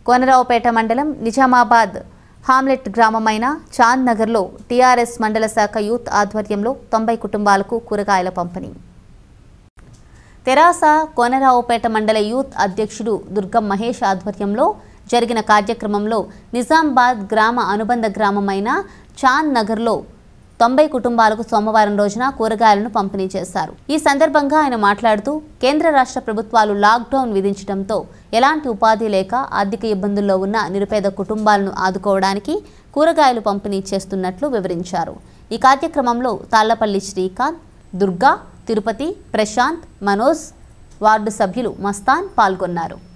కోనరావుపేట మండలం నిజామాబాద్ హామ్లెట్ గ్రామమైన చాంద్ నగర్లో టీఆర్ఎస్ మండల శాఖ యూత్ ఆధ్వర్యంలో తొంభై కుటుంబాలకు కూరగాయల పంపిణీ తెరాస కోనరావుపేట మండల యూత్ అధ్యక్షుడు దుర్గం మహేష్ ఆధ్వర్యంలో జరిగిన కార్యక్రమంలో నిజామాబాద్ గ్రామ అనుబంధ గ్రామమైన చాంద్ నగర్లో తొంభై కుటుంబాలకు సోమవారం రోజున కూరగాయలను పంపిణీ చేశారు ఈ సందర్భంగా ఆయన మాట్లాడుతూ కేంద్ర రాష్ట్ర ప్రభుత్వాలు లాక్డౌన్ విధించడంతో ఎలాంటి ఉపాధి లేక ఆర్థిక ఇబ్బందుల్లో ఉన్న నిరుపేద కుటుంబాలను ఆదుకోవడానికి కూరగాయలు పంపిణీ చేస్తున్నట్లు వివరించారు ఈ కార్యక్రమంలో తాళ్లపల్లి శ్రీకాంత్ దుర్గా తిరుపతి ప్రశాంత్ మనోజ్ వార్డు సభ్యులు మస్తాన్ పాల్గొన్నారు